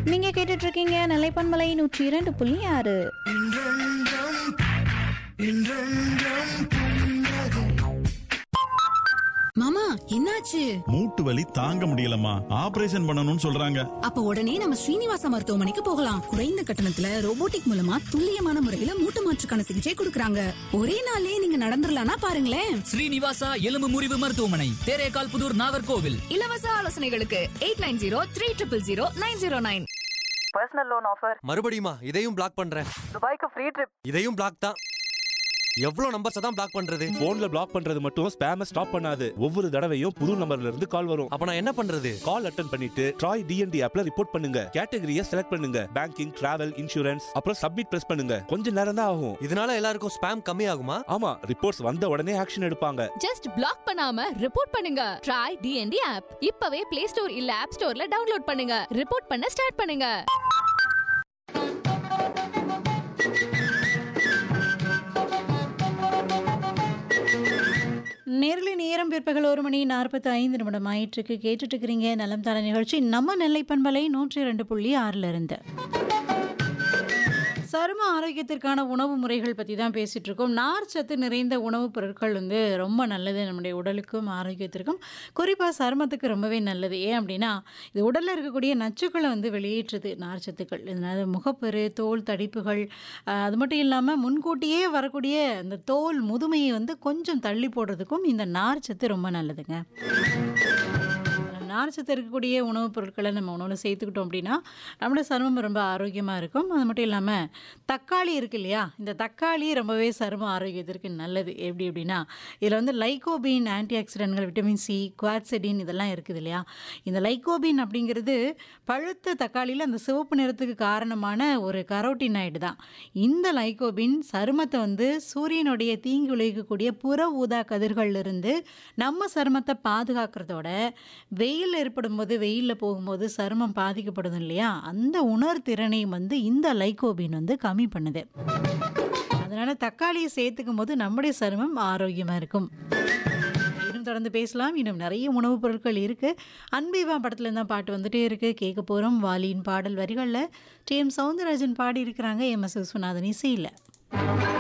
நீங்க கேட்டுட்டு இருக்கீங்க நிலைப்பன்மலை நூற்றி இரண்டு புள்ளி ஆறு மாமா என்னாச்சு மூட்டு வலி தாங்க முடியலம்மா ஆபரேஷன் பண்ணணும்னு சொல்றாங்க அப்ப உடனே நம்ம ஸ்ரீனிவாசா மருத்துவமனைக்கு போகலாம் குறைந்த கட்டணத்துல ரோபோட்டிக் மூலமா துல்லியமான முறையில மூட்டு மாற்றுக்கான சிகிச்சை கொடுக்கறாங்க ஒரே நாள்லயே நீங்க நடந்துடலாம்னா பாருங்களேன் ஸ்ரீனிவாசா எலும்பு முறிவு மருத்துவமனை தேரேகால் புதூர் நாகர்கோவில் இலவச ஆலோசனைகளுக்கு eight nine zero three triple zero nine zero nine personal loan offer மறுபடியுமா இதையும் பிளாக் பண்றேன் துபாய்க்கு ஃப்ரீ ட்ரிப் இதையும் பிளாக் தான் எவ்வளவு நம்பர்ஸ் தான் பிளாக் பண்றது போன்ல பிளாக் பண்றது மட்டும் ஸ்பேம ஸ்டாப் பண்ணாது ஒவ்வொரு தடவையும் புது நம்பர்ல இருந்து கால் வரும் அப்ப நான் என்ன பண்றது கால் அட்டன் பண்ணிட்டு ட்ராய் டிஎன்டி ஆப்ல ரிப்போர்ட் பண்ணுங்க கேட்டகரியை செலக்ட் பண்ணுங்க பேங்கிங் டிராவல் இன்சூரன்ஸ் அப்புறம் சப்மிட் பிரஸ் பண்ணுங்க கொஞ்ச நேரம் தான் ஆகும் இதனால எல்லாருக்கும் ஸ்பேம் கம்மி ஆகுமா ஆமா ரிப்போர்ட்ஸ் வந்த உடனே ஆக்ஷன் எடுப்பாங்க ஜஸ்ட் பிளாக் பண்ணாம ரிப்போர்ட் பண்ணுங்க ட்ரை டிஎன்டி ஆப் இப்பவே பிளே ஸ்டோர் இல்ல ஆப் ஸ்டோர்ல டவுன்லோட் பண்ணுங்க ரிப்போர்ட் பண்ண ஸ்டார்ட் பண்ணுங்க நேரில் நேரம் பிற்பகல் ஒரு மணி நாற்பத்தி ஐந்து நிமிடம் ஆயிற்றுக்கு கேட்டுட்டு இருக்கிறீங்க நலம் தர நிகழ்ச்சி நம்ம நெல்லை பண்பலை நூற்றி ரெண்டு புள்ளி ஆறுல இருந்து சரும ஆரோக்கியத்திற்கான உணவு முறைகள் பற்றி தான் பேசிகிட்டு இருக்கோம் நார் சத்து நிறைந்த உணவுப் பொருட்கள் வந்து ரொம்ப நல்லது நம்முடைய உடலுக்கும் ஆரோக்கியத்திற்கும் குறிப்பாக சருமத்துக்கு ரொம்பவே நல்லது ஏன் அப்படின்னா இது உடலில் இருக்கக்கூடிய நச்சுக்களை வந்து வெளியேற்றுது நார் சத்துக்கள் இதனால் முகப்பரு தோல் தடிப்புகள் ஆஹ், அது மட்டும் இல்லாமல் முன்கூட்டியே வரக்கூடிய அந்த தோல் முதுமையை வந்து கொஞ்சம் தள்ளி போடுறதுக்கும் இந்த நார் சத்து ரொம்ப நல்லதுங்க நார்ச்சத்து இருக்கக்கூடிய உணவுப் பொருட்களை நம்ம உணவில் சேர்த்துக்கிட்டோம் அப்படின்னா நம்மளோட சருமம் ரொம்ப ஆரோக்கியமாக இருக்கும் அது மட்டும் இல்லாமல் தக்காளி இருக்கு இல்லையா இந்த தக்காளி ரொம்பவே சரும ஆரோக்கியத்திற்கு நல்லது எப்படி அப்படின்னா இதில் வந்து லைகோபீன் ஆன்டி ஆக்சிடென்ட்கள் விட்டமின் சி குவாட்செடின் இதெல்லாம் இருக்குது இல்லையா இந்த லைகோபீன் அப்படிங்கிறது பழுத்த தக்காளியில் அந்த சிவப்பு நிறத்துக்கு காரணமான ஒரு கரோட்டினாய்டு தான் இந்த லைகோபின் சருமத்தை வந்து சூரியனுடைய தீங்கு விளைவிக்கக்கூடிய புற ஊதா கதிர்களிலிருந்து நம்ம சருமத்தை பாதுகாக்கிறதோட வெயில் ஏற்படும் போது வெயிலில் போகும்போது சருமம் பாதிக்கப்படும் இல்லையா அந்த உணர்திறனை வந்து இந்த லைகோபின் வந்து கம்மி பண்ணுது அதனால தக்காளியை சேர்த்துக்கும் போது நம்முடைய சருமம் ஆரோக்கியமாக இருக்கும் இன்னும் தொடர்ந்து பேசலாம் இன்னும் நிறைய உணவுப் பொருட்கள் இருக்கு அன்பீவா படத்துல இருந்தா பாட்டு வந்துட்டே இருக்கு கேட்க போறோம் வாலியின் பாடல் வரிகளில் டி எம் சவுந்தரராஜன் பாடி இருக்கிறாங்க எம் எஸ் விஸ்வநாதன் இசையில்